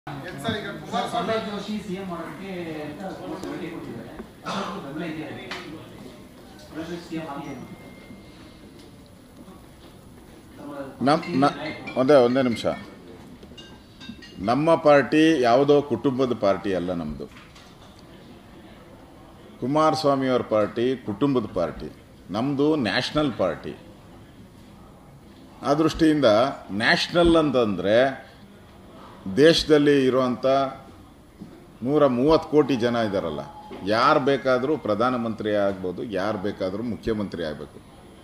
Sir ಈಗ Kumaraswamy Pralhad Joshi CM ಮಾಡೋದಕ್ಕೆ ಅಂತ ಭೇಟಿ ಕೊಟ್ಟಿದ್ದಾರೆ ಅದಕ್ಕೂ ಬೆಂಬಲ ಇದೆ ಪ್ರಹ್ಲಾದ್ ಸಿಎಂ ಆಗಿ ಅಂತ. ತಮ್ಮ- ನಮ್ಮ ನ ಒಂದೇ ಒಂದೇ ನಿಮಿಷ ನಮ್ಮ ಪಾರ್ಟಿ ಯಾವುದೋ ಕುಟುಂಬದ ಪಾರ್ಟಿ ಅಲ್ಲ ನಮ್ಮದು ಕುಮಾರಸ್ವಾಮಿಯವ್ರ ಪಾರ್ಟಿ ಕುಟುಂಬದ ಪಾರ್ಟಿ ನಮ್ಮದು ನ್ಯಾಷನಲ್ ಪಾರ್ಟಿ ಆ ದೃಷ್ಟಿಯಿಂದ ನ್ಯಾಷನಲ್ ಅಂತಂದರೆ ದೇಶದಲ್ಲಿ ಇರುವಂಥ ನೂರ ಮೂವತ್ತು ಕೋಟಿ ಜನ ಇದ್ದಾರಲ್ಲ ಯಾರು ಬೇಕಾದರೂ ಪ್ರಧಾನಮಂತ್ರಿ ಆಗ್ಬೋದು ಯಾರು ಬೇಕಾದರೂ ಮುಖ್ಯಮಂತ್ರಿ ಆಗಬೇಕು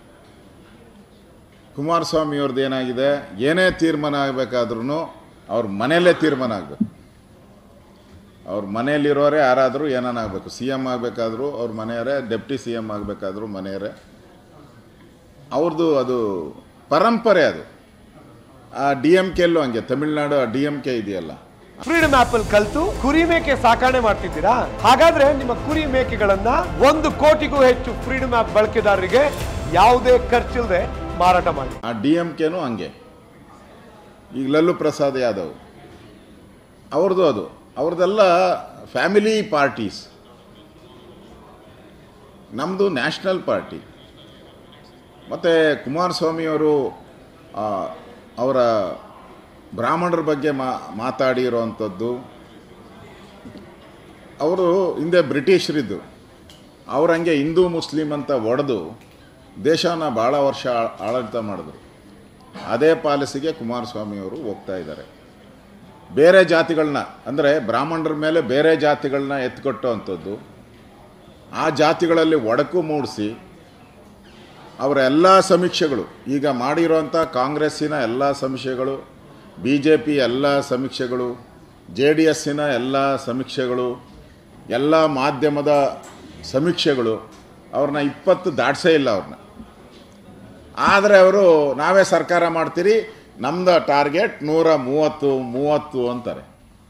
ಕುಮಾರಸ್ವಾಮಿ ಅವ್ರದ್ದು ಏನಾಗಿದೆ ಏನೇ ತೀರ್ಮಾನ ಆಗಬೇಕಾದ್ರೂ ಅವ್ರ ಮನೆಯಲ್ಲೇ ತೀರ್ಮಾನ ಆಗಬೇಕು ಅವ್ರ ಮನೆಯಲ್ಲಿರೋರೇ ಯಾರಾದರೂ ಏನಾನ ಆಗಬೇಕು ಸಿ ಎಮ್ ಆಗಬೇಕಾದ್ರೂ ಅವ್ರ ಮನೆಯವರೇ ಡೆಪ್ಟಿ ಸಿ ಎಮ್ ಆಗಬೇಕಾದ್ರೂ ಮನೆಯವರೇ ಅವ್ರದ್ದು ಅದು ಪರಂಪರೆ ಅದು ಆ ಡಿ ಎಮ್ ಕೆಲ್ಲೂ ಹಂಗೆ ತಮಿಳ್ನಾಡು ಡಿ ಎಮ್ ಕೆ ಇದೆಯಲ್ಲ ಫ್ರೀಡಮ್ ಆಪ್ ಅಲ್ಲಿ ಕಲ್ತು ಕುರಿ ಮೇಕೆ ಸಾಕಣೆ ಮಾಡ್ತಿದ್ದೀರಾ ಹಾಗಾದ್ರೆ ನಿಮ್ಮ ಕುರಿ ಮೇಕೆಗಳನ್ನ ಒಂದು ಕೋಟಿಗೂ ಹೆಚ್ಚು ಫ್ರೀಡಮ್ ಆಪ್ ಬಳಕೆದಾರರಿಗೆ ಯಾವುದೇ ಖರ್ಚಿಲ್ಲದೆ ಮಾರಾಟ ಮಾಡಿ ಆ ಡಿ ಎಮ್ ಕೆನೂ ಹಂಗೆ ಈಗ ಲಲ್ಲು ಪ್ರಸಾದ್ ಯಾದವ್ ಅವ್ರದ್ದು ಅದು ಅವ್ರದ್ದೆಲ್ಲ ಫ್ಯಾಮಿಲಿ ಪಾರ್ಟೀಸ್ ನಮ್ಮದು ನ್ಯಾಷನಲ್ ಪಾರ್ಟಿ ಮತ್ತು ಕುಮಾರಸ್ವಾಮಿಯವರು ಆ, ಅವರ ಬ್ರಾಹ್ಮಣರ ಬಗ್ಗೆ ಮಾ ಮಾತಾಡಿರೋವಂಥದ್ದು ಅವರು ಹಿಂದೆ ಬ್ರಿಟಿಷರಿದ್ದು ಅವ್ರಂಗೆ ಹಿಂದೂ ಮುಸ್ಲಿಂ ಅಂತ ಒಡೆದು ದೇಶನ ಭಾಳ ವರ್ಷ ಆ- ಆಡಳಿತ ಮಾಡಿದ್ರು ಅದೇ ಪಾಲಿಸಿಗೆ ಕುಮಾರಸ್ವಾಮಿಯವರು ಹೋಗ್ತಾ ಇದ್ದಾರೆ ಬೇರೆ ಜಾತಿಗಳನ್ನ ಅಂದರೆ ಬ್ರಾಹ್ಮಣರ ಮೇಲೆ ಬೇರೆ ಜಾತಿಗಳನ್ನ ಎತ್ಕೊಟ್ಟೋ ಅಂಥದ್ದು ಆ ಜಾತಿಗಳಲ್ಲಿ ಒಡಕು ಮೂಡಿಸಿ ಅವರ ಎಲ್ಲ ಸಮೀಕ್ಷೆಗಳು ಈಗ ಮಾಡಿರೋಂಥ ಕಾಂಗ್ರೆಸ್ಸಿನ ಎಲ್ಲ ಸಮೀಕ್ಷೆಗಳು ಬಿ ಜೆ ಪಿ ಎಲ್ಲ ಸಮೀಕ್ಷೆಗಳು ಜೆ ಡಿ ಎಸ್ಸಿನ ಎಲ್ಲ ಸಮೀಕ್ಷೆಗಳು ಎಲ್ಲ ಮಾಧ್ಯಮದ ಸಮೀಕ್ಷೆಗಳು ಅವ್ರನ್ನ ಇಪ್ಪತ್ತು ದಾಟ್ಸೇ ಇಲ್ಲ ಅವ್ರನ್ನ ಆದರೆ ಅವರು ನಾವೇ ಸರ್ಕಾರ ಮಾಡ್ತೀರಿ ನಮ್ದು ಟಾರ್ಗೆಟ್ ನೂರ ಮೂವತ್ತು ಮೂವತ್ತು ಅಂತಾರೆ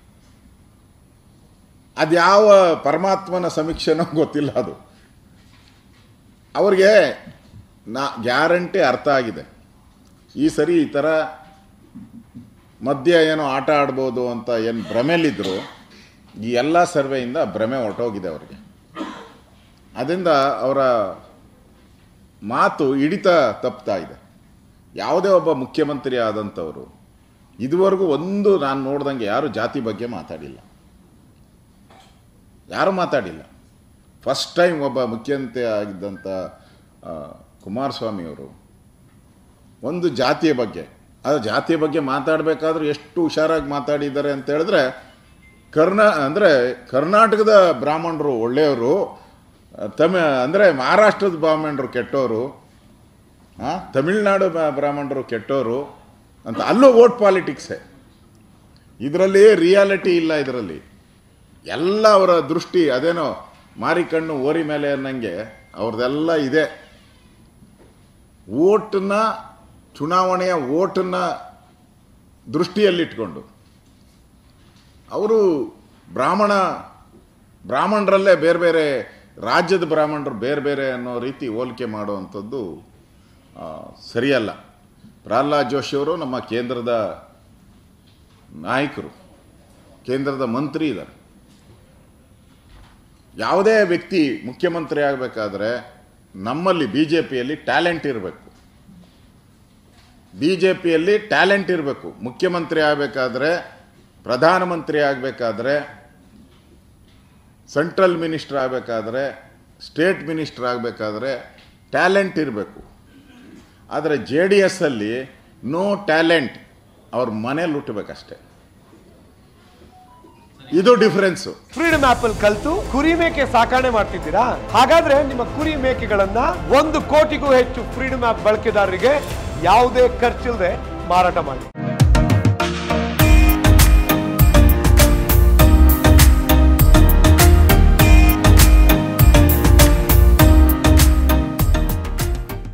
ಅದ್ಯಾವ ಪರಮಾತ್ಮನ ಸಮೀಕ್ಷೆನೋ ಗೊತ್ತಿಲ್ಲ ಅದು ಅವ್ರಿಗೆ ನಾ ಗ್ಯಾರಂಟಿ ಅರ್ಥ ಆಗಿದೆ ಈ ಸರಿ ಈ ಥರ ಮಧ್ಯ ಏನೋ ಆಟ ಆಡ್ಬೋದು ಅಂತ ಏನು ಭ್ರಮೆಯಲ್ಲಿದ್ದರು ಈ ಎಲ್ಲ ಸರ್ವೆಯಿಂದ ಭ್ರಮೆ ಹೊರಟೋಗಿದೆ ಅವ್ರಿಗೆ ಅದರಿಂದ ಅವರ ಮಾತು ಹಿಡಿತ ತಪ್ತಾ ಇದೆ ಯಾವುದೇ ಒಬ್ಬ ಮುಖ್ಯಮಂತ್ರಿ ಆದಂಥವರು ಇದುವರೆಗೂ ಒಂದು ನಾನು ನೋಡ್ದಂಗೆ ಯಾರು ಜಾತಿ ಬಗ್ಗೆ ಮಾತಾಡಿಲ್ಲ ಯಾರು ಮಾತಾಡಿಲ್ಲ ಫಸ್ಟ್ ಟೈಮ್ ಒಬ್ಬ ಮುಖ್ಯಮಂತ್ರಿ ಆಗಿದ್ದಂಥ ಆ, ಕುಮಾರಸ್ವಾಮಿಯವರು ಒಂದು ಜಾತಿಯ ಬಗ್ಗೆ ಅದು ಜಾತಿಯ ಬಗ್ಗೆ ಮಾತಾಡಬೇಕಾದ್ರೂ ಎಷ್ಟು ಹುಷಾರಾಗಿ ಮಾತಾಡಿದ್ದಾರೆ ಅಂತ ಹೇಳಿದ್ರೆ ಕರ್ನಾ ಅಂದರೆ ಕರ್ನಾಟಕದ ಬ್ರಾಹ್ಮಣರು ಒಳ್ಳೆಯವರು ತಮಿ ಅಂದರೆ ಮಹಾರಾಷ್ಟ್ರದ ಬ್ರಾಹ್ಮಣರು ಕೆಟ್ಟವರು ಆ, ತಮಿಳ್ನಾಡು ಬ- ಬ್ರಾಹ್ಮಣರು ಕೆಟ್ಟವರು ಅಂತ ಅಲ್ಲೂ ವೋಟ್ ಪಾಲಿಟಿಕ್ಸೇ ಇದರಲ್ಲಿ ರಿಯಾಲಿಟಿ ಇಲ್ಲ ಇದರಲ್ಲಿ ಎಲ್ಲ ಅವರ ದೃಷ್ಟಿ ಅದೇನೋ ಮಾರಿಕಣ್ಣು ಓರಿ ಮೇಲೆ ಅನ್ನಂಗೆ ಅವ್ರದ್ದೆಲ್ಲ ಇದೆ ಓಟನ್ನ ಚುನಾವಣೆಯ ಓಟನ್ನ ದೃಷ್ಟಿಯಲ್ಲಿಟ್ಕೊಂಡು ಅವರು ಬ್ರಾಹ್ಮಣ ಬ್ರಾಹ್ಮಣರಲ್ಲೇ ಬೇರೆ ಬೇರೆ ರಾಜ್ಯದ ಬ್ರಾಹ್ಮಣರು ಬೇರೆ ಬೇರೆ ಅನ್ನೋ ರೀತಿ ಹೋಲಿಕೆ ಮಾಡುವಂಥದ್ದು ಆ, ಸರಿಯಲ್ಲ ಪ್ರಹ್ಲಾದ್ ಜೋಶಿಯವರು ನಮ್ಮ ಕೇಂದ್ರದ ನಾಯಕರು ಕೇಂದ್ರದ ಮಂತ್ರಿ ಇದ್ದಾರೆ ಯಾವುದೇ ವ್ಯಕ್ತಿ ಮುಖ್ಯಮಂತ್ರಿ ಆಗಬೇಕಾದ್ರೆ ನಮ್ಮಲ್ಲಿ ಬಿ ಜೆ ಪಿಯಲ್ಲಿ ಟ್ಯಾಲೆಂಟ್ ಇರಬೇಕು ಬಿ ಜೆ ಪಿಯಲ್ಲಿ ಟ್ಯಾಲೆಂಟ್ ಇರಬೇಕು ಮುಖ್ಯಮಂತ್ರಿ ಆಗಬೇಕಾದ್ರೆ ಪ್ರಧಾನಮಂತ್ರಿ ಆಗಬೇಕಾದ್ರೆ ಸೆಂಟ್ರಲ್ ಮಿನಿಸ್ಟರ್ ಆಗಬೇಕಾದ್ರೆ ಸ್ಟೇಟ್ ಮಿನಿಸ್ಟರ್ ಆಗಬೇಕಾದ್ರೆ ಟ್ಯಾಲೆಂಟ್ ಇರಬೇಕು ಆದರೆ ಜೆ ಡಿ ಎಸ್ಸಲ್ಲಿ ನೋ ಟ್ಯಾಲೆಂಟ್ ಅವ್ರ ಮನೇಲಿ ಹುಟ್ಟಬೇಕಷ್ಟೆ ಇದು ಡಿಫರೆನ್ಸು ಫ್ರೀಡಮ್ ಆಪ್ ಅಲ್ಲಿ ಕಲ್ತು ಕುರಿ ಮೇಕೆ ಸಾಕಣೆ ಮಾಡ್ತಿದ್ದೀರಾ ಹಾಗಾದ್ರೆ ನಿಮ್ಮ ಕುರಿ ಮೇಕೆಗಳನ್ನ ಒಂದು ಕೋಟಿಗೂ ಹೆಚ್ಚು ಫ್ರೀಡಮ್ ಆಪ್ ಬಳಕೆದಾರರಿಗೆ ಯಾವುದೇ ಖರ್ಚಿಲ್ಲದೆ ಮಾರಾಟ ಮಾಡಿ